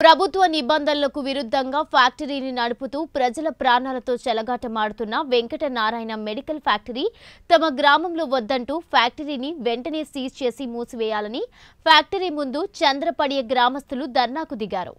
ప్రభుత్వ నిబంధనలకు విరుద్ధంగా ఫ్యాక్టరీని నడుపుతూ ప్రజల ప్రాణాలతో చెలగాటమాడుతున్న వెంకట నారాయణ మెడికల్ ఫ్యాక్టరీ తమ గ్రామంలో వద్దంటూ ఫ్యాక్టరీని వెంటనే సీజ్ చేసి మూసివేయాలని ఫ్యాక్టరీ ముందు చంద్రపడియ గ్రామస్తులు ధర్నాకు దిగారు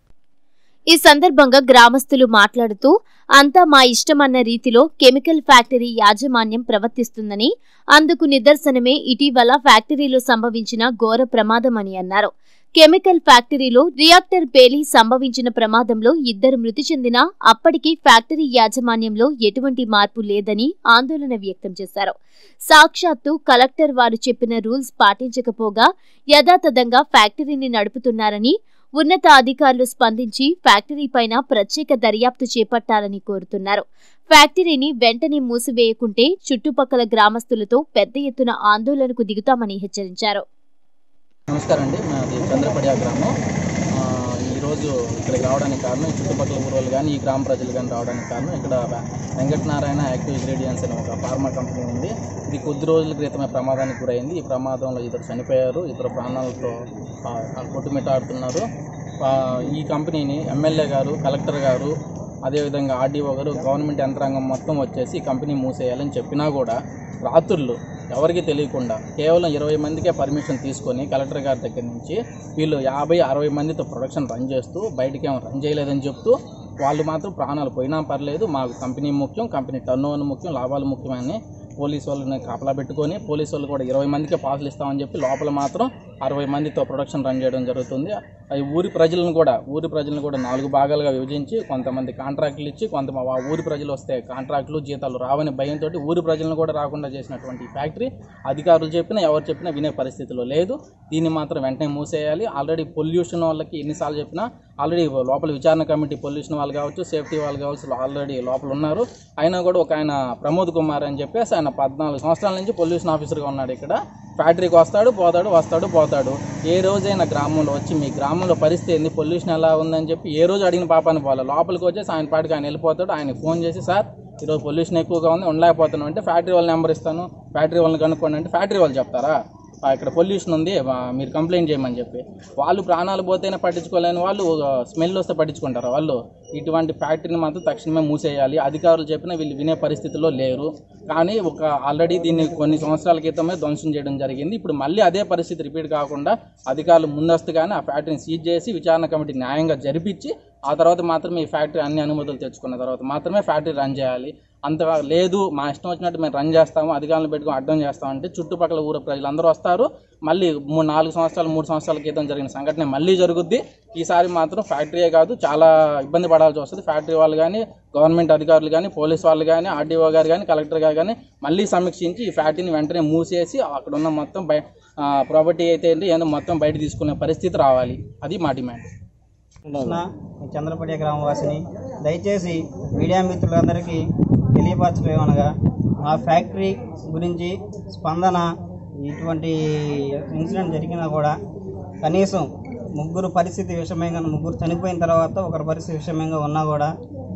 ఈ సందర్భంగా గ్రామస్తులు మాట్లాడుతూ అంతా మా ఇష్టమన్న రీతిలో కెమికల్ ఫ్యాక్టరీ యాజమాన్యం ప్రవర్తిస్తుందని అందుకు నిదర్శనమే ఇటీవల ఫ్యాక్టరీలో సంభవించిన ఘోర ప్రమాదమని అన్నారు కెమికల్ ఫ్యాక్టరీలో రియాక్టర్ పేలి సంభవించిన ప్రమాదంలో ఇద్దరు మృతి చెందినా అప్పటికి ఫ్యాక్టరీ యాజమాన్యంలో ఎటువంటి మార్పు లేదని ఆందోళన వ్యక్తం చేశారు సాక్షాత్తు కలెక్టర్ వారు చెప్పిన రూల్స్ పాటించకపోగా యథాతథంగా ఫ్యాక్టరీని నడుపుతున్నారని ఉన్నత అధికారులు స్పందించి ఫ్యాక్టరీ పైన ప్రత్యేక దర్యాప్తు చేపట్టాలని కోరుతున్నారు ఫ్యాక్టరీని వెంటనే మూసివేయకుంటే చుట్టుపక్కల గ్రామస్తులతో పెద్ద ఎత్తున ఆందోళనకు దిగుతామని హెచ్చరించారు నమస్కారం అండి మాది చంద్రపడియా గ్రామం ఆ, ఈరోజు ఇక్కడికి రావడానికి కారణం ఈ చుట్టుపక్కల ఊరోళ్ళు కానీ ఈ గ్రామ ప్రజలు కానీ రావడానికి కారణం ఇక్కడ వె- వెంకటనారాయణ యాక్టివ్ ఇంగ్రీడియంట్స్ అనే ఒక ఫార్మా కంపెనీ ఉంది ఇది కొద్ది రోజుల క్రితమే ప్రమాదానికి గురైంది ఈ ప్రమాదంలో ఇద్దరు చనిపోయారు ఇద్దరు ప్రాణాలతో ఆ, కొట్టుమిట్టాడుతున్నారు ఆ, ఈ కంపెనీని ఎమ్మెల్యే గారు కలెక్టర్ గారు అదేవిధంగా ఆర్డీఓ గారు గవర్నమెంట్ యంత్రాంగం మొత్తం వచ్చేసి ఈ కంపెనీ మూసేయాలని చెప్పినా కూడా రాత్రుళ్ళు ఎవరికి తెలియకుండా కేవలం ఇరవై మందికే పర్మిషన్ తీసుకొని కలెక్టర్ గారి దగ్గర నుంచి వీళ్ళు యాభై అరవై మందితో ప్రొడక్షన్ రన్ చేస్తూ బయటికి ఏమో రన్ చేయలేదని చెప్తూ వాళ్ళు మాత్రం ప్రాణాలు పోయినా పర్లేదు మాకు కంపెనీ ముఖ్యం కంపెనీ టర్న్ ఓవర్ ముఖ్యం లాభాలు ముఖ్యమని పోలీసు వాళ్ళని కాపలా పెట్టుకొని పోలీసు వాళ్ళు కూడా ఇరవై మందికే పాసులు ఇస్తామని చెప్పి లోపల మాత్రం అరవై మందితో ప్రొడక్షన్ రన్ చేయడం జరుగుతుంది అది ఊరి ప్రజలను కూడా ఊరి ప్రజలను కూడా నాలుగు భాగాలుగా విభజించి కొంతమంది కాంట్రాక్టులు ఇచ్చి కొంత ఆ ఊరి ప్రజలు వస్తే కాంట్రాక్టులు జీతాలు రావని భయంతో ఊరి ప్రజలను కూడా రాకుండా చేసినటువంటి ఈ ఫ్యాక్టరీ అధికారులు చెప్పినా ఎవరు చెప్పినా వినే పరిస్థితిలో లేదు దీన్ని మాత్రం వెంటనే మూసేయాలి ఆల్రెడీ పొల్యూషన్ వాళ్ళకి ఎన్నిసార్లు చెప్పినా ఆల్రెడీ లోపల విచారణ కమిటీ పొల్యూషన్ వాళ్ళు కావచ్చు సేఫ్టీ వాళ్ళు కావచ్చు ఆల్రెడీ లోపల ఉన్నారు అయినా కూడా ఒక ఆయన ప్రమోద్ కుమార్ అని చెప్పేసి ఆయన పద్నాలుగు సంవత్సరాల నుంచి పొల్యూషన్ ఆఫీసర్గా ఉన్నాడు ఇక్కడ ఫ్యాక్టరీకి వస్తాడు పోతాడు వస్తాడు పోతాడు ఏ రోజైనా గ్రామంలో వచ్చి మీ గ్రామంలో పరిస్థితి ఏంది పొల్యూషన్ ఎలా ఉందని చెప్పి ఏ రోజు అడిగిన పాపాన్ని పోవాలి లోపలికి వచ్చేసి ఆయన పాటికి ఆయన వెళ్ళిపోతాడు ఆయనకి ఫోన్ చేసి సార్ ఈరోజు పొల్యూషన్ ఎక్కువగా ఉంది ఉండలేకపోతున్నాం అంటే ఫ్యాక్టరీ వాళ్ళ నెంబర్ ఇస్తాను ఫ్యాక్టరీ వాళ్ళని కనుక్కోండి అంటే ఫ్యాక్టరీ వాళ్ళు చెప్తారా ఆ, ఇక్కడ పొల్యూషన్ ఉంది ఆ, మీరు కంప్లైంట్ చేయమని చెప్పి వాళ్ళు ప్రాణాలు పోతేనే పట్టించుకోలేని వాళ్ళు స్మెల్ వస్తే పట్టించుకుంటారు వాళ్ళు ఇటువంటి ఫ్యాక్టరీని మాత్రం తక్షణమే మూసేయాలి అధికారులు చెప్పినా వీళ్ళు వినే పరిస్థితిలో లేరు కానీ ఒక ఆల్రెడీ దీన్ని కొన్ని సంవత్సరాల క్రితమే ధ్వంసం చేయడం జరిగింది ఇప్పుడు మళ్ళీ అదే పరిస్థితి రిపీట్ కాకుండా అధికారులు ముందస్తుగానే ఆ ఫ్యాక్టరీని సీజ్ చేసి విచారణ కమిటీ న్యాయంగా జరిపించి ఆ తర్వాత మాత్రమే ఈ ఫ్యాక్టరీ అన్ని అనుమతులు తెచ్చుకున్న తర్వాత మాత్రమే ఫ్యాక్టరీ రన్ చేయాలి అంతగా లేదు మా ఇష్టం వచ్చినట్టు మేము రన్ చేస్తాము అధికారులను పెట్టుకొని అడ్డం చేస్తామంటే చుట్టుపక్కల ఊరు ప్రజలందరూ వస్తారు మళ్ళీ మూడు నాలుగు సంవత్సరాలు మూడు సంవత్సరాల క్రితం జరిగిన సంఘటన మళ్ళీ జరుగుద్ది ఈసారి మాత్రం ఫ్యాక్టరీయే కాదు చాలా ఇబ్బంది పడాల్సి వస్తుంది ఫ్యాక్టరీ వాళ్ళు కానీ గవర్నమెంట్ అధికారులు కానీ పోలీస్ వాళ్ళు కానీ ఆర్డీఓ గారు కానీ కలెక్టర్ గారు కానీ మళ్ళీ సమీక్షించి ఈ ఫ్యాక్టరీని వెంటనే మూసేసి అక్కడ ఉన్న మొత్తం బయ ప్రాపర్టీ అయితే ఏంటి ఏందో మొత్తం బయట తీసుకునే పరిస్థితి రావాలి అది మా డిమాండ్ కృష్ణ నేను చంద్రపడియ గ్రామవాసిని దయచేసి మీడియా మిత్రులందరికీ తెలియపరచడం అనగా మా ఫ్యాక్టరీ గురించి స్పందన ఇటువంటి ఇన్సిడెంట్ జరిగినా కూడా కనీసం ముగ్గురు పరిస్థితి విషమంగా ముగ్గురు చనిపోయిన తర్వాత ఒకరి పరిస్థితి విషమంగా ఉన్నా కూడా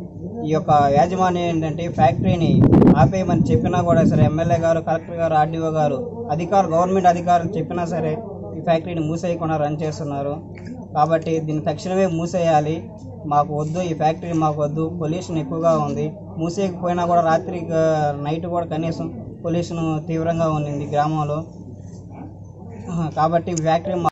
ఈ యొక్క యాజమాన్యం ఏంటంటే ఫ్యాక్టరీని ఆపేయమని చెప్పినా కూడా సరే ఎమ్మెల్యే గారు కలెక్టర్ గారు ఆర్డీఓ గారు అధికారులు గవర్నమెంట్ అధికారులు చెప్పినా సరే ఈ ఫ్యాక్టరీని మూసేయకుండా రన్ చేస్తున్నారు కాబట్టి దీన్ని తక్షణమే మూసేయాలి మాకు వద్దు ఈ ఫ్యాక్టరీ మాకు వద్దు పొల్యూషన్ ఎక్కువగా ఉంది మూసేయకపోయినా కూడా రాత్రి ఆ, నైట్ కూడా కనీసం పొల్యూషన్ తీవ్రంగా ఉండింది గ్రామంలో కాబట్టి ఈ ఫ్యాక్టరీ మా-